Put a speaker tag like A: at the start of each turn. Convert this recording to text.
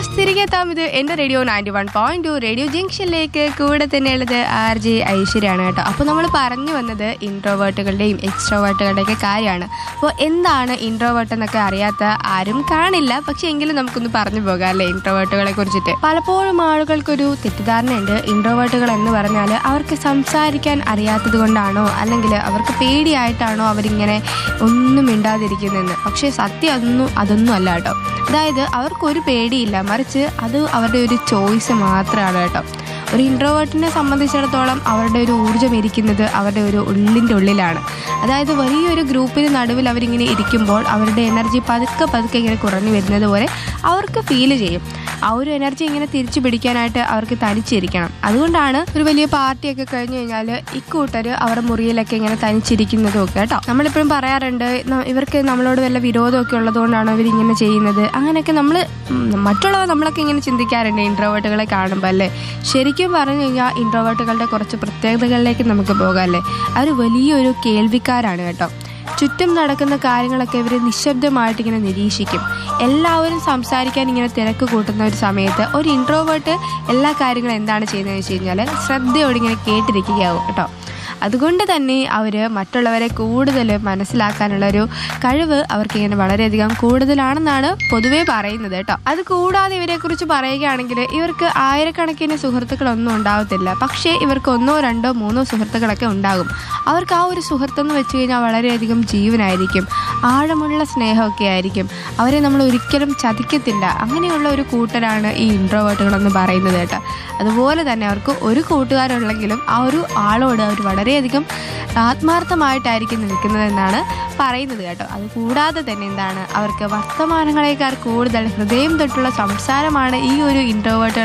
A: yes തിരികെ എത്താം ഇത് എന്റെ radio ninety one point two radio ജംഗ്ഷനിലേക്ക് കൂടെ തന്നെയുള്ളത് ആർ ജെ ഐശ്വര്യാണ് കേട്ടോ അപ്പോൾ നമ്മൾ പറഞ്ഞു വന്നത് ഇൻട്രോവേർട്ടുകളുടെയും എക്സ്ട്രോവേർട്ടുകളുടെയും ഒക്കെ കാര്യമാണ് അപ്പോൾ എന്താണ് ഇൻട്രോവേർട്ട് എന്നൊക്കെ അറിയാത്ത ആരും കാണില്ല പക്ഷെ എങ്കിലും നമുക്കൊന്ന് പറഞ്ഞു പോകാം അല്ലേ ഇൻട്രോവേർട്ടുകളെ കുറിച്ചിട്ട് പലപ്പോഴും ആളുകൾക്കൊരു തെറ്റിദ്ധാരണയുണ്ട് ഇൻട്രോവേർട്ടുകൾ എന്ന് പറഞ്ഞാൽ അവർക്ക് സംസാരിക്കാൻ അറിയാത്തത് കൊണ്ടാണോ അല്ലെങ്കിൽ അവർക്ക് പേടിയായിട്ടാണോ അവരിങ്ങനെ ഒന്നും മിണ്ടാതിരിക്കുന്നതെന്ന് പക്ഷേ സത്യം അതൊന്നും അതൊന്നും അല്ല കേട്ടോ അതായത് അവർക്കൊരു പേടിയില്ല മറിച്ച് അത് അവരുടെ ഒരു ചോയ്സ് മാത്രമാണ് കേട്ടോ ഒരു ഇൻട്രോവേർട്ടിനെ സംബന്ധിച്ചിടത്തോളം അവരുടെ ഒരു ഊർജ്ജം ഇരിക്കുന്നത് അവരുടെ ഒരു ഉള്ളിൻ്റെ ഉള്ളിലാണ് അതായത് വലിയൊരു ഗ്രൂപ്പിന് നടുവിൽ അവരിങ്ങനെ ഇരിക്കുമ്പോൾ അവരുടെ എനർജി പതുക്കെ പതുക്കെ ഇങ്ങനെ കുറഞ്ഞു വരുന്നത് പോലെ അവർക്ക് ഫീൽ ചെയ്യും ആ ഒരു എനർജി ഇങ്ങനെ തിരിച്ചു പിടിക്കാനായിട്ട് അവർക്ക് തനിച്ചിരിക്കണം അതുകൊണ്ടാണ് ഒരു വലിയ പാർട്ടിയൊക്കെ കഴിഞ്ഞു കഴിഞ്ഞാൽ ഇക്കൂട്ടർ അവരുടെ മുറിയിലൊക്കെ ഇങ്ങനെ തനിച്ചിരിക്കുന്നതും ഒക്കെ കേട്ടോ നമ്മളിപ്പോഴും പറയാറുണ്ട് ന- ഇവർക്ക് നമ്മളോട് വല്ല വിരോധമൊക്കെ ഉള്ളതുകൊണ്ടാണോ ഇവരിങ്ങനെ ചെയ്യുന്നത് അങ്ങനെയൊക്കെ നമ്മൾ മറ്റുള്ളവർ നമ്മളൊക്കെ ഇങ്ങനെ ചിന്തിക്കാറുണ്ട് ഇൻട്രോവേർട്ടുകളെ കാണുമ്പോൾ അല്ലേ ശരിക്കും പറഞ്ഞു കഴിഞ്ഞാൽ ഇൻട്രോവേർട്ടുകളുടെ കുറച്ച് പ്രത്യേകതകളിലേക്ക് നമുക്ക് പോകാം അല്ലേ അവർ വലിയൊരു കേൾവിക്കാരാണ് കേട്ടോ ചുറ്റും നടക്കുന്ന കാര്യങ്ങളൊക്കെ ഇവർ നിശബ്ദമായിട്ട് ഇങ്ങനെ നിരീക്ഷിക്കും എല്ലാവരും സംസാരിക്കാൻ ഇങ്ങനെ തിരക്ക് കൂട്ടുന്ന ഒരു സമയത്ത് ഒരു ഇൻട്രോവേർട്ട് എല്ലാ കാര്യങ്ങളും എന്താണ് ചെയ്യുന്നതെന്ന് വെച്ച് കഴിഞ്ഞാൽ ശ്രദ്ധയോടെ ഇങ്ങനെ കേട്ടിരിക്കുകയാവും കേട്ടോ അതുകൊണ്ട് തന്നെ അവർ മറ്റുള്ളവരെ കൂടുതൽ മനസ്സിലാക്കാനുള്ള ഒരു കഴിവ് അവർക്ക് ഇങ്ങനെ വളരെയധികം കൂടുതലാണെന്നാണ് പൊതുവേ പറയുന്നത് കേട്ടോ അത് കൂടാതെ ഇവരെക്കുറിച്ച് പറയുകയാണെങ്കിൽ ഇവർക്ക് ആയിരക്കണക്കിന് സുഹൃത്തുക്കളൊന്നും ഉണ്ടാവത്തില്ല പക്ഷേ ഇവർക്ക് ഒന്നോ രണ്ടോ മൂന്നോ സുഹൃത്തുക്കളൊക്കെ ഉണ്ടാകും അവർക്ക് ആ ഒരു സുഹൃത്തെന്ന് വെച്ച് കഴിഞ്ഞാൽ വളരെയധികം ജീവനായിരിക്കും ആഴമുള്ള സ്നേഹമൊക്കെ ആയിരിക്കും അവരെ നമ്മൾ ഒരിക്കലും ചതിക്കത്തില്ല അങ്ങനെയുള്ള ഒരു കൂട്ടരാണ് ഈ ഇൻട്രോവേർട്ടുകളെന്ന് പറയുന്നത് കേട്ടോ അതുപോലെ തന്നെ അവർക്ക് ഒരു കൂട്ടുകാരുള്ളെങ്കിലും ആ ഒരു ആളോട് അവർ വളരെയധികം ആത്മാർത്ഥമായിട്ടായിരിക്കും നിൽക്കുന്നതെന്നാണ് പറയുന്നത് കേട്ടോ അത് കൂടാതെ തന്നെ എന്താണ് അവർക്ക് വർത്തമാനങ്ങളെക്കാൾ കൂടുതൽ ഹൃദയം തൊട്ടുള്ള സംസാരമാണ് ഈ ഒരു ഇൻട്രോവേർട്ടുകൾ